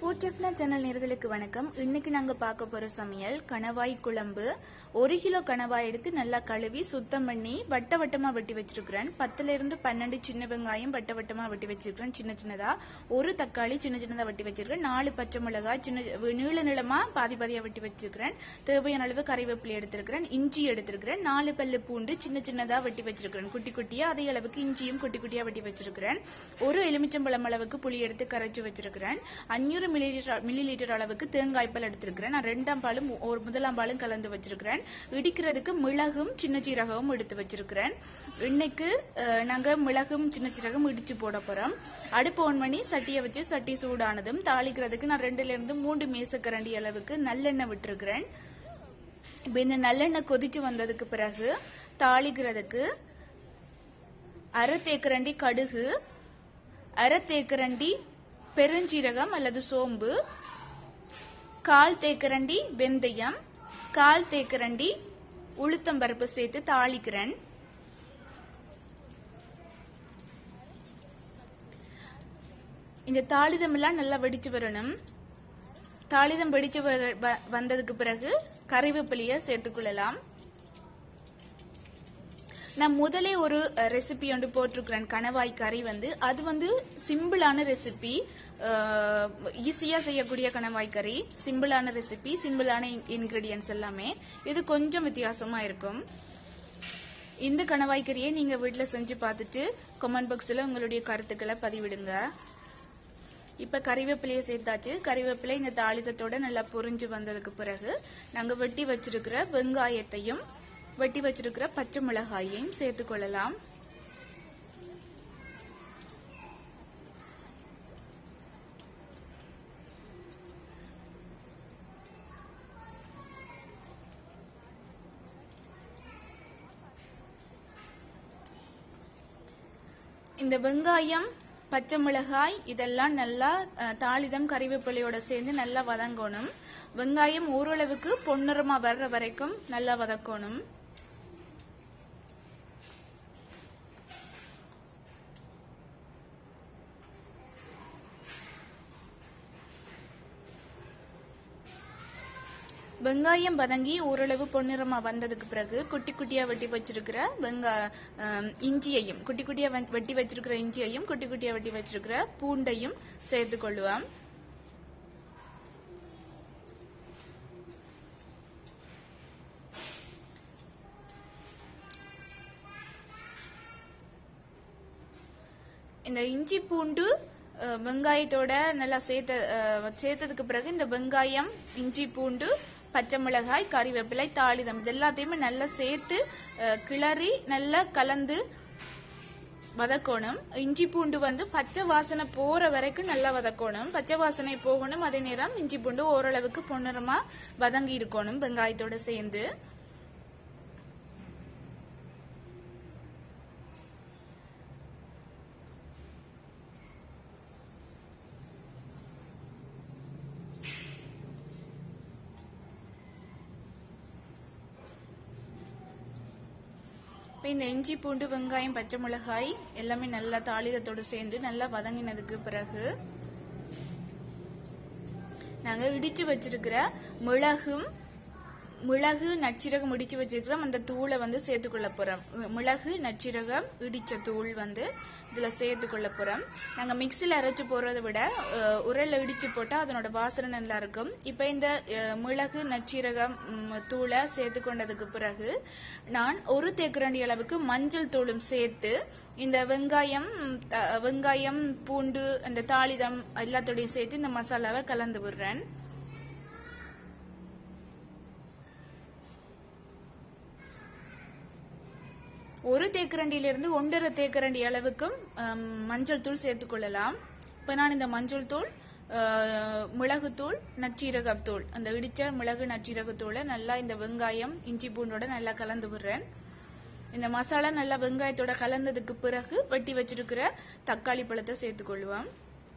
food செஃப்னா channel நேர்களுக்கு வணக்கம் இன்னைக்கு நாங்க பார்க்க போற சமையல் கணவாய் குழம்பு ஒரு கிலோ கணவாய் எடுத்து நல்லா கழுவி சுத்தம் பண்ணி வட்ட வட்டமா வெட்டி வச்சிருக்கிறேன் பத்துல இருந்து பன்னெண்டு சின்ன வெங்காயம் வட்ட வட்டமா வெட்டி வச்சிருக்கிறேன் சின்ன சின்னதா ஒரு தக்காளி சின்ன சின்னதா வெட்டி வச்சிருக்கேன் நாலு பச்சை மிளகாய் சின்ன நீள நீளமா பாதி பாதியா வெட்டி வச்சிருக்கிறேன் தேவையான அளவு கறிவேப்பிலை எடுத்திருக்கிறேன் இஞ்சி எடுத்திருக்கிறேன் நாலு பல்லு பூண்டு சின்ன சின்னதா வெட்டி வச்சிருக்கிறேன் குட்டி குட்டியா அதே அளவுக்கு இஞ்சியும் குட்டி குட்டியா வெட்டி வச்சிருக்கிறேன் ஒரு எலுமிச்சம்பழம் அளவுக்கு புளி எடுத்து கரைச்சு வச்சிருக்கிறேன் அஞ்சூறு மில்லி லிட்டர் மில்லி லிட்டர் அளவுக்கு தேங்காய் பால் எடுத்திருக்கிறேன் நான் ரெண்டாம் பாலும் ஒரு முதலாம் பாலும் கலந்து வச்சிருக்கிறேன் இடிக்கிறதுக்கு மிளகும் சின்ன சீரகமும் எடுத்து வச்சிருக்கிறேன் இன்னைக்கு அஹ், நாங்க மிளகும் சின்ன சீரகம் இடிச்சு போட போறோம் அடுப்பு ஆன் பண்ணி சட்டியை வச்சு சட்டி சூடானதும் தாளிக்கிறதுக்கு நான் ரெண்டுல இருந்து மூன்று மேசக்கரண்டி அளவுக்கு நல்லெண்ணெய் விட்டுருக்கிறேன் இப்ப இந்த நல்லெண்ணெய் கொதிச்சு வந்ததுக்கு பிறகு தாளிக்கிறதுக்கு அரை தேக்கரண்டி கடுகு அரை தேக்கரண்டி பெருஞ்சீரகம் அல்லது சோம்பு கால் தேக்கரண்டி வெந்தயம் கால் தேக்கரண்டி உளுத்தம்பருப்பு சேர்த்து தாளிக்கிறேன் இந்த தாளிதம் எல்லாம் நல்லா வெடிச்சு வரணும் தாளிதம் வெடிச்சு வர- வ- வந்ததுக்கு பிறகு கறிவேப்பிலைய சேர்த்துக்கொள்ளலாம் நான் முதலே ஒரு ரெசிபி ஒன்று போட்டிருக்கிறேன் கணவாய் கறி வந்து அது வந்து சிம்பிளான ரெசிபி ஈஸியா செய்யக்கூடிய கணவாய் கறி சிம்பிளான ரெசிபி சிம்பிளான இன்கிரீடியன்ஸ் எல்லாமே இது கொஞ்சம் வித்தியாசமா இருக்கும் இந்த கணவாய் கறியை நீங்க வீட்டில் செஞ்சு பார்த்துட்டு கமெண்ட் பாக்ஸில் உங்களுடைய கருத்துக்களை பதிவிடுங்க இப்ப கறிவேப்பிலையை சேர்த்தாச்சு கறிவேப்பிலை இந்த தாளிதத்தோட நல்லா பொரிஞ்சு வந்ததுக்கு பிறகு நாங்க வெட்டி வச்சிருக்கிற வெங்காயத்தையும் வெட்டி வச்சிருக்கிற பச்சை மிளகாயையும் சேர்த்துக் கொள்ளலாம் இந்த வெங்காயம் பச்சை மிளகாய் இதெல்லாம் நல்லா அஹ், தாளிதம் கறிவேப்பிலையோட சேர்ந்து நல்லா வதங்கணும் வெங்காயம் ஓரளவுக்கு பொன்னிறமா வர்ற வரைக்கும் நல்லா வதக்கணும் வெங்காயம் வதங்கி ஓரளவு பொன்னிறமா வந்ததுக்கு பிறகு குட்டி குட்டியா வெட்டி வச்சிருக்கிற வெங்கா அஹ், இஞ்சியையும் குட்டி குட்டியா வெ- வெட்டி வச்சிருக்கிற இஞ்சியையும் குட்டி குட்டியா வெட்டி வச்சிருக்கிற பூண்டையும் சேர்த்து கொள்ளுவோம் இந்த இஞ்சி பூண்டு அஹ், வெங்காயத்தோட நல்லா சேர்த்த அஹ், சேர்த்ததுக்கு பிறகு இந்த வெங்காயம் இஞ்சி பூண்டு பச்சை மிளகாய் கறிவேப்பிலை தாளிதம் இது எல்லாத்தையுமே நல்லா சேர்த்து அஹ், கிளறி நல்லா கலந்து வதக்கணும் இஞ்சி பூண்டு வந்து பச்சை வாசனை போற வரைக்கும் நல்லா வதக்கணும் பச்சை வாசனை போகணும் அதே நேரம் இஞ்சி பூண்டு ஓரளவுக்கு பொன்னிறமா வதங்கி இருக்கணும் வெங்காயத்தோட சேர்ந்து இப்போ இந்த இஞ்சி பூண்டு வெங்காயம் பச்சை மிளகாய் எல்லாமே நல்லா தாளிதத்தோடு சேர்ந்து நல்லா வதங்கினதுக்கு பிறகு நாங்க இடிச்சு வச்சிருக்கிற மிளகும் மிளகு நச்சீரகம் இடிச்சு வச்சிருக்கிறோம் அந்த தூளை வந்து சேர்த்துக்கொள்ள போறோம் மிளகு நச்சீரகம் இடிச்ச தூள் வந்து இதுல சேர்த்துக்கொள்ள போறோம் நாங்க மிக்சியில் அரைச்சு போறதை விட அஹ், உரல்ல இடிச்சு போட்டா அதனோட வாசனை நல்லா இருக்கும் இப்போ இந்த அஹ், மிளகு நச்சீரகம் ம், தூளை சேர்த்து கொண்டதுக்கு பிறகு நான் ஒரு தேக்கரண்டி அளவுக்கு மஞ்சள் தூளும் சேர்த்து இந்த வெங்காயம் த- வெங்காயம் பூண்டு அந்த தாளிதம் எல்லாத்தோடையும் சேர்த்து இந்த மசாலாவை கலந்து விடுறேன் ஒரு தேக்கரண்டியிலிருந்து ஒன்றரை தேக்கரண்டி அளவுக்கும் ஆம், மஞ்சள் தூள் சேர்த்துக்கொள்ளலாம் இப்போ நான் இந்த மஞ்சள் தூள் ஆஹ், மிளகுத்தூள் நச்சீரகத்தூள் அந்த இடிச்ச மிளகு நச்சீரகத்தூளை நல்லா இந்த வெங்காயம் இஞ்சி பூண்டோட நல்லா கலந்து விடுறேன் இந்த மசாலா நல்லா வெங்காயத்தோட கலந்ததுக்கு பிறகு வெட்டி வச்சிருக்கிற தக்காளி பழத்தை சேர்த்துக்கொள்வோம்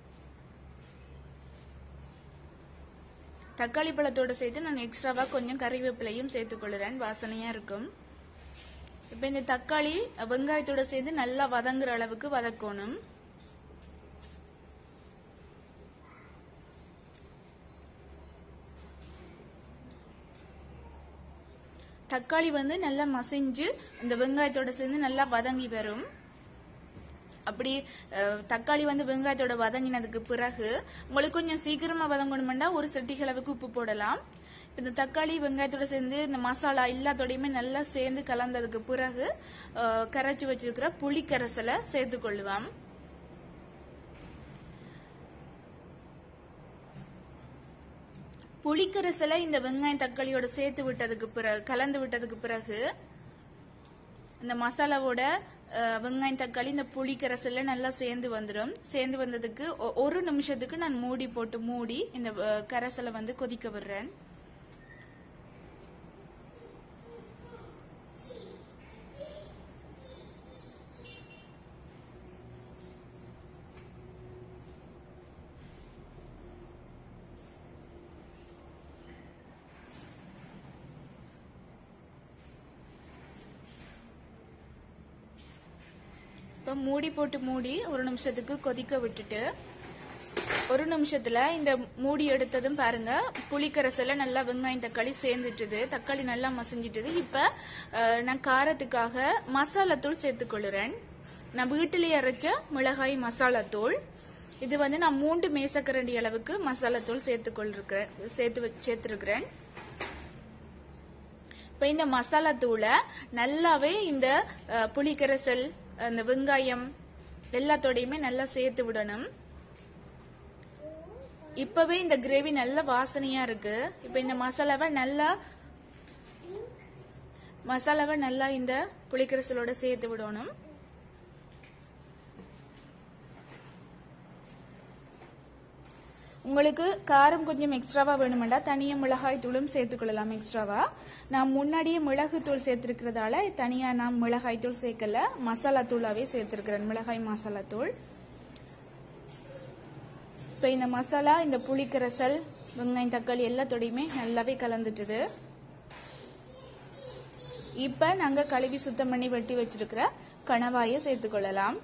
தக்காளி பழத்தோட சேர்த்து நான் எக்ஸ்ட்ராவா கொஞ்சம் கறிவேப்பிலையும் சேர்த்துக்கொள்ளுறேன் வாசனையா இருக்கும் இப்போ இந்த தக்காளி வெங்காயத்தோட சேர்ந்து நல்லா வதங்குற அளவுக்கு வதக்கணும் தக்காளி வந்து நல்லா மசிஞ்சு இந்த வெங்காயத்தோட சேர்ந்து நல்லா வதங்கி வரும் அப்படி அஹ், தக்காளி வந்து வெங்காயத்தோட வதங்கினதுக்கு பிறகு உங்களுக்கு கொஞ்சம் சீக்கிரமா வதங்கணுமெண்டா ஒரு சட்டி அளவுக்கு உப்பு போடலாம் இப்ப இந்த தக்காளி வெங்காயத்தோட சேர்ந்து இந்த மசாலா எல்லாத்தோடையுமே நல்லா சேர்ந்து கலந்ததுக்கு பிறகு அஹ், கரைச்சு வச்சிருக்கிற புளி கரைசலை சேர்த்து கொள்ளுவோம் புளிக்கரைசலை இந்த வெங்காயம் தக்காளியோட சேர்த்து விட்டதுக்கு பிறகு கலந்து விட்டதுக்கு பிறகு இந்த மசாலாவோட அஹ், வெங்காயம் தக்காளி இந்த புளிக்கரைசல்ல நல்லா சேர்ந்து வந்துடும் சேர்ந்து வந்ததுக்கு ஒ- ஒரு நிமிஷத்துக்கு நான் மூடி போட்டு மூடி இந்த அஹ், கரைசலை வந்து கொதிக்க விடுறேன் இப்போ மூடி போட்டு மூடி ஒரு நிமிஷத்துக்கு கொதிக்க விட்டுட்டு ஒரு நிமிஷத்துல இந்த மூடி எடுத்ததும் பாருங்க புளிக்கரசல நல்லா வெங்காயம் தக்காளி சேர்ந்துட்டுது தக்காளி நல்லா மசிஞ்சிட்டுது இப்ப அஹ், நான் காரத்துக்காக மசாலாத்தூள் சேர்த்துக்கொள்ளுறேன் நான் வீட்டிலேயே அரைச்ச மிளகாய் மசாலாத்தூள் இது வந்து நான் மூன்று மேசக்கரண்டி அளவுக்கு மசாலாத்தூள் சேர்த்துக்கொள்ளிருக்கிறேன் சேர்த்து வ- சேர்த்திருக்கிறேன் இப்போ இந்த மசாலா தூளை நல்லாவே இந்த அஹ், புளிக்கரைசல் அந்த வெங்காயம் எல்லாத்தோடையுமே நல்லா சேர்த்து விடணும் இப்பவே இந்த கிரேவி நல்ல வாசனையா இருக்கு இப்போ இந்த மசாலாவை நல்லா மசாலாவை நல்லா இந்த புளிக்கரைசலோட சேர்த்து விடணும் உங்களுக்கு காரம் கொஞ்சம் எக்ஸ்ட்ராவா வேணுமெண்டா தனியா மிளகாய் தூளும் சேர்த்துக்கொள்ளலாம் எக்ஸ்ட்ராவா நான் முன்னாடியே மிளகு தூள் சேர்த்திருக்கிறதால தனியா நான் மிளகாய் தூள் சேர்க்கல மசாலா தூளாவே சேர்த்திருக்கிறேன் மிளகாய் மசாலா தூள் இப்போ இந்த மசாலா இந்த புளிக்கரைசல் வெங்காயம் தக்காளி எல்லாத்தோடையுமே நல்லாவே கலந்துட்டுது இப்போ நாங்கள் கழுவி சுத்தம் பண்ணி வெட்டி வச்சிருக்கிற கணவாயை சேர்த்துக்கொள்ளலாம்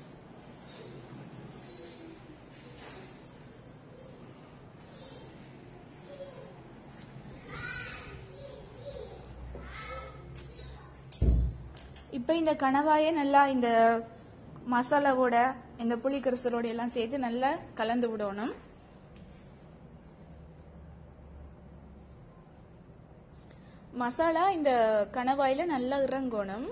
இப்போ இந்த கணவாயை நல்லா இந்த மசாலாவோட இந்த புளிக்கரிசலோட எல்லாம் சேர்த்து நல்லா கலந்து விடணும் மசாலா இந்த கணவாயில நல்லா இறங்கணும்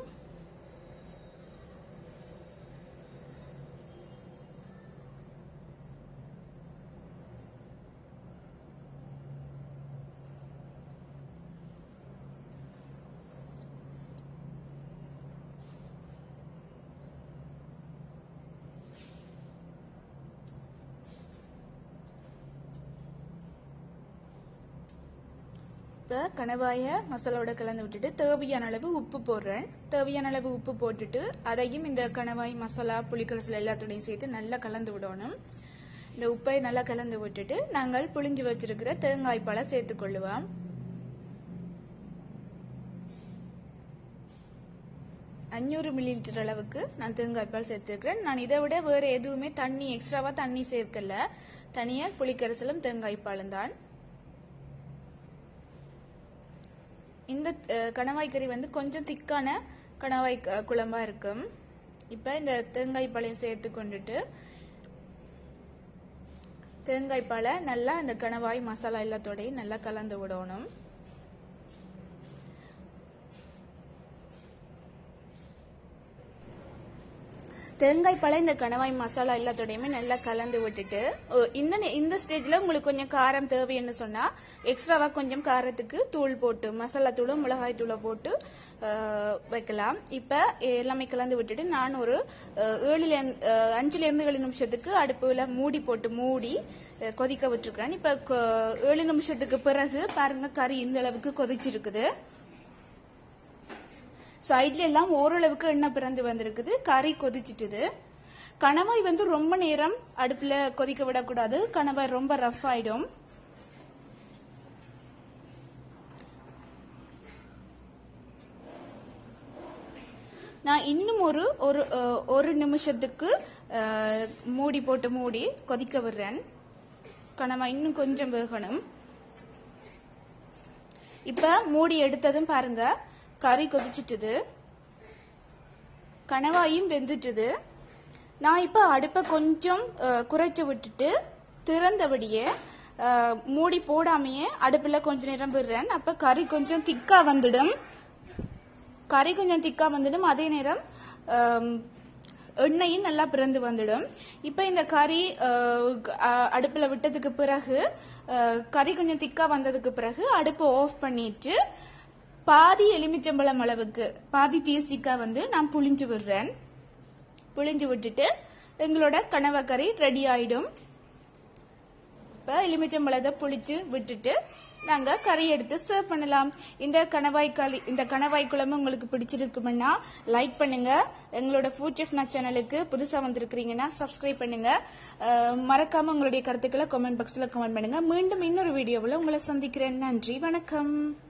இப்போ கணவாயை மசாலாவோட கலந்து விட்டுட்டு தேவையான அளவு உப்பு போடுறேன் தேவையான அளவு உப்பு போட்டுட்டு அதையும் இந்த கணவாய் மசாலா புளிக்கரசல் எல்லாத்தோடையும் சேர்த்து நல்லா கலந்து விடணும் இந்த உப்பை நல்லா கலந்து விட்டுட்டு நாங்கள் புளிஞ்சு வச்சிருக்கிற தேங்காய் பழம் சேர்த்துக்கொள்ளுவோம் அஞ்சூறு மில்லி லிட்டர் அளவுக்கு நான் தேங்காய் பால் சேர்த்துருக்கிறேன் நான் இதை விட வேறு எதுவுமே தண்ணி எக்ஸ்ட்ராவா தண்ணி சேர்க்கல தனியாக புளிக்கரைசலும் தேங்காய் பாலும் தான் இந்த அஹ், கணவாய் கறி வந்து கொஞ்சம் திக்கான கணவாய் க- குழம்பா இருக்கும் இப்போ இந்த தேங்காய் பாலையும் சேர்த்து கொண்டுட்டு தேங்காய் பாலை நல்லா இந்த கணவாய் மசாலா எல்லாத்தோடையும் நல்லா கலந்து விடணும் தேங்காய் பழம் இந்த கணவாய் மசாலா எல்லாத்தோடையுமே நல்லா கலந்து விட்டுட்டு ஓ, இந்த நே- இந்த ஸ்டேஜ்ல உங்களுக்கு கொஞ்சம் காரம் தேவைன்னு சொன்னா எக்ஸ்ட்ராவா கொஞ்சம் காரத்துக்கு தூள் போட்டு மசாலா தூளும் மிளகாய் தூளை போட்டு அஹ், வைக்கலாம் இப்ப எல்லாமே கலந்து விட்டுட்டு நான் ஒரு அஹ், ஏழுல இருந்து- அஹ், அஞ்சுல இருந்து ஏழு நிமிஷத்துக்கு அடுப்புல மூடி போட்டு மூடி அஹ், கொதிக்க விட்டுருக்கேன் இப்ப கொ- ஏழு நிமிஷத்துக்கு பிறகு பாருங்க கறி இந்த அளவுக்கு கொதிச்சிருக்குது சைட்ல எல்லாம் ஓரளவுக்கு எண்ணெய் பிறந்து வந்திருக்குது கறி கொதிச்சிட்டுது கணவாய் வந்து ரொம்ப நேரம் அடுப்புல கொதிக்க விடக்கூடாது கணவாய் ரொம்ப ரஃப் ஆயிடும் நான் இன்னும் ஒரு ஒரு அஹ், ஒரு நிமிஷத்துக்கு அஹ், மூடி போட்டு மூடி கொதிக்க விடுறேன் கணவாய் இன்னும் கொஞ்சம் வேகணும் இப்ப மூடி எடுத்ததும் பாருங்க கறி கொதிச்சிட்டுது கணவாயும் வெந்துட்டுது நான் இப்ப அடுப்பை கொஞ்சம் அஹ், குறைச்சு விட்டுட்டு திறந்தபடியே அஹ், மூடி போடாமையே அடுப்புல கொஞ்ச நேரம் விடுறேன் அப்ப கறி கொஞ்சம் திக்கா வந்துடும் கறி கொஞ்சம் திக்கா வந்துடும் அதே நேரம் ஆம், எண்ணெயும் நல்லா பிறந்து வந்துடும் இப்போ இந்த கறி அஹ், அ- அடுப்புல விட்டதுக்கு பிறகு அஹ், கறி கொஞ்சம் திக்கா வந்ததுக்கு பிறகு அடுப்பை ஆஃப் பண்ணிட்டு பாதி எலுமிச்சம்பழம் அளவுக்கு பாதி தேசிக்கா வந்து நான் புளிஞ்சு விடுறேன் புளிஞ்சு விட்டுட்டு எங்களோட கனவக்கறி ரெடி ஆயிடும் இப்போ எலுமிச்சம்பழத்தை புளிச்சு விட்டுட்டு நாங்க கறி எடுத்து சர்வ் பண்ணலாம் இந்த கணவாய் களி இந்த கணவாய் குழம்பு உங்களுக்கு பிடிச்சிருக்குமென்னா லைக் பண்ணுங்க எங்களோட ஃபுட் செஃப்னா சேனலுக்கு புதுசா வந்திருக்கிறீங்கன்னா சப்ஸ்கிரைப் பண்ணுங்க அஹ், மறக்காம உங்களுடைய கருத்துக்களை கமெண்ட் பாக்ஸ்ல கமெண்ட் பண்ணுங்க மீண்டும் இன்னொரு வீடியோவில் உங்களை சந்திக்கிறேன் நன்றி வணக்கம்